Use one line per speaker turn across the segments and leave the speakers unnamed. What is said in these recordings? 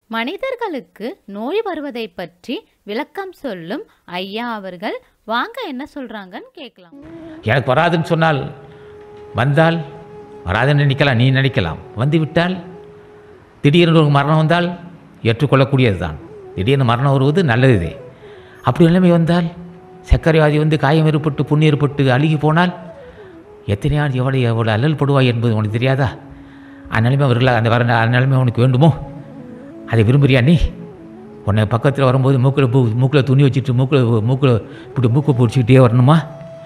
மனிதர்களுக்கு நோய் வருவதை பற்றி விளக்கம் சொல்லும் ஐயா அவர்கள் வாங்க என்ன சொல்றாங்கன்னு கேட்கலாம்
எனக்கு வராதுன்னு சொன்னால் வந்தால் வராதுன்னு நினைக்கலாம் நீ நினைக்கலாம் வந்து விட்டால் திடீர்னு ஒரு மரணம் வந்தால் ஏற்றுக்கொள்ளக்கூடியது தான் திடீர்னு மரணம் வருவது நல்லதுதே அப்படி நிலைமை வந்தால் சர்க்கரை வியாதி வந்து காயம் ஏற்பட்டு புண்ணு ஏற்பட்டு அழுகி போனால் எத்தனை ஆள் எவ்வளோ எவ்வளோ அல்லல் படுவாய் என்பது உனக்கு தெரியாதா அந்த நிலைமை அவர்களா அந்த வர அந்த நிலைமை உனக்கு வேண்டுமோ அதை விரும்புறியா நீ உன்னை பக்கத்தில் வரும்போது மூக்கில் பூ மூக்கில் துணி வச்சுட்டு மூக்கில் மூக்கில் இப்படி மூக்கை பிடிச்சிக்கிட்டே வரணுமா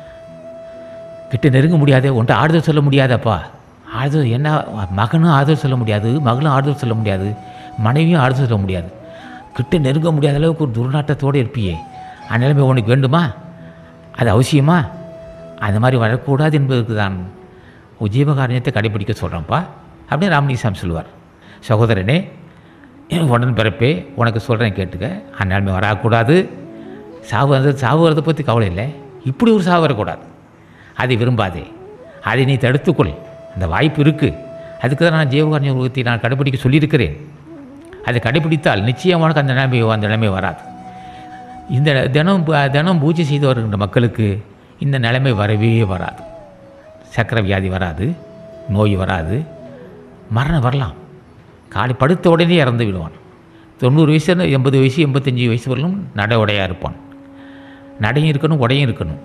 கிட்ட நெருங்க முடியாதே உன்ட்ட ஆறுதல் சொல்ல முடியாதப்பா ஆறுதல் என்ன மகனும் ஆறுதல் சொல்ல முடியாது மகளும் ஆறுதல் சொல்ல முடியாது மனைவியும் ஆறுதல் சொல்ல முடியாது கிட்ட நெருங்க முடியாத அளவுக்கு ஒரு துர்நாட்டத்தோடு இருப்பியே அந்த நிலைமை உனக்கு வேண்டுமா அது அவசியமா அந்த மாதிரி வரக்கூடாது என்பதற்கு தான் ஜீவகாரண்யத்தை கடைபிடிக்க சொல்கிறேன்ப்பா அப்படின்னு ராமலிங்கம் சொல்லுவார் சகோதரனே என் உடன் பிறப்பே உனக்கு சொல்கிறேன் கேட்டுக்க அந்த நிலைமை வரக்கூடாது சாவு வந்து சாவு வரதை பற்றி கவலை இல்லை இப்படி ஒரு சாவு வரக்கூடாது அதை விரும்பாதே அதை நீ தடுத்துக்கொள் அந்த வாய்ப்பு இருக்குது அதுக்கு தான் நான் ஜீவகாரண்ய உலகத்தை நான் கடைபிடிக்க சொல்லியிருக்கிறேன் அதை கடைபிடித்தால் நிச்சயம் உனக்கு அந்த நிலைமை அந்த நிலைமை வராது இந்த தினம் ப- தினம் பூஜை செய்து வருகின்ற மக்களுக்கு இந்த நிலைமை வரவே வராது சக்கரை வியாதி வராது நோய் வராது மரணம் வரலாம் காலை படுத்த உடனே இறந்து விடுவான் தொண்ணூறு வயசு எண்பது வயசு எண்பத்தஞ்சு வயசு வரலும் நடை உடையாக இருப்பான் நடையும் இருக்கணும் உடையும் இருக்கணும்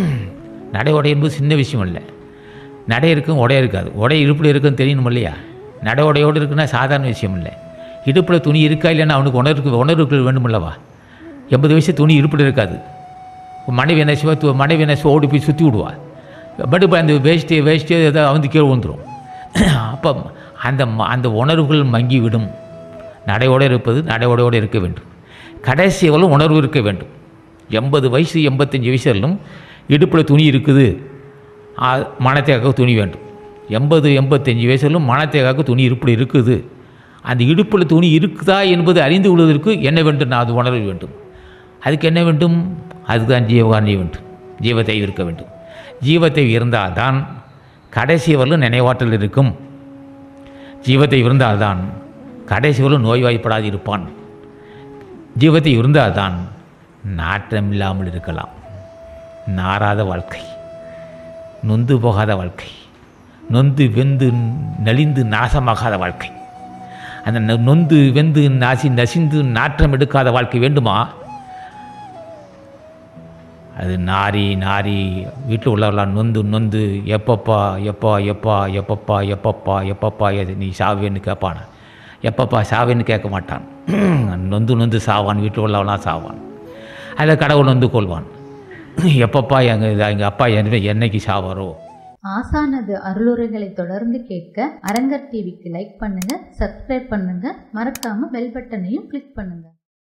நடை உடை என்பது சின்ன விஷயம் இல்லை நடை இருக்கும் உடைய இருக்காது உடை இடுப்பில் இருக்குன்னு தெரியணும் இல்லையா நடை உடையோடு இருக்குன்னா சாதாரண விஷயம் இல்லை இடுப்பில் துணி இருக்கா இல்லைன்னா அவனுக்கு உணர்வு உணர்வுகள் வேண்டுமில்லவா எண்பது வயசு துணி இடுப்பில் இருக்காது மனைவி என்ன செய்வா து- மனைவி என்ன செய்வா, ஓடி போய் சுற்றி விடுவா பட் இப்போ அந்த வேஷ்டி வேஷ்டி ஏதாவது அவந்து கீழே விழுந்துடும் அப்போ அந்த ம- அந்த உணர்வுகள் மங்கி விடும் நடையோடு இருப்பது நடையோடையோடு இருக்க வேண்டும் கடைசி எவ்வளோ உணர்வு இருக்க வேண்டும் எண்பது வயசு எண்பத்தஞ்சு வயசுலும் இடுப்பில் துணி இருக்குது ஆ, மனத்தேக்காக துணி வேண்டும் எண்பது எண்பத்தஞ்சு வயசுலும் மனத்தேக்காக துணி இருப்பில் இருக்குது அந்த இடுப்பில் துணி இருக்குதா என்பது அறிந்து கொள்வதற்கு என்ன வேண்டும் நான் அது உணர வேண்டும் அதுக்கு என்ன வேண்டும் அதுதான் ஜீவகாரணி வேண்டும் ஜீவத்தை இருக்க வேண்டும் ஜீவத்தை இருந்தால்தான் கடைசி வரலும் நினைவாற்றல் இருக்கும் ஜீவத்தை இருந்தால்தான் கடைசி வரலும் நோய்வாய்ப்படாது இருப்பான் ஜீவத்தை இருந்தால்தான் நாற்றம் இல்லாமல் இருக்கலாம் நாராத வாழ்க்கை நொந்து போகாத வாழ்க்கை நொந்து வெந்து நலிந்து நாசமாகாத வாழ்க்கை அந்த நொ- நொந்து வெந்து நாசி நசிந்து நாற்றம் எடுக்காத வாழ்க்கை வேண்டுமா அது நாரி நாரி வீட்டில் உள்ளவர்களாம் நொந்து நொந்து எப்பப்பா எப்பா எப்பா எப்பப்பா எப்பப்பா எப்பப்பா எது நீ சாவேன்னு கேட்பான எப்பப்பா சாவேன்னு கேட்க மாட்டான் நொந்து நொந்து சாவான் வீட்டில் உள்ளவனாம் சாவான் அதில் கடவுள் நொந்து கொள்வான் எப்பப்பா எங்கள் எங்கள் அப்பா என்ன என்னைக்கு சாவாரோ
ஆசானது அருளுரைகளை தொடர்ந்து கேட்க அரங்கர் டிவிக்கு லைக் பண்ணுங்க சப்ஸ்கிரைப் பண்ணுங்க மறக்காம பெல் பட்டனையும் கிளிக் பண்ணுங்க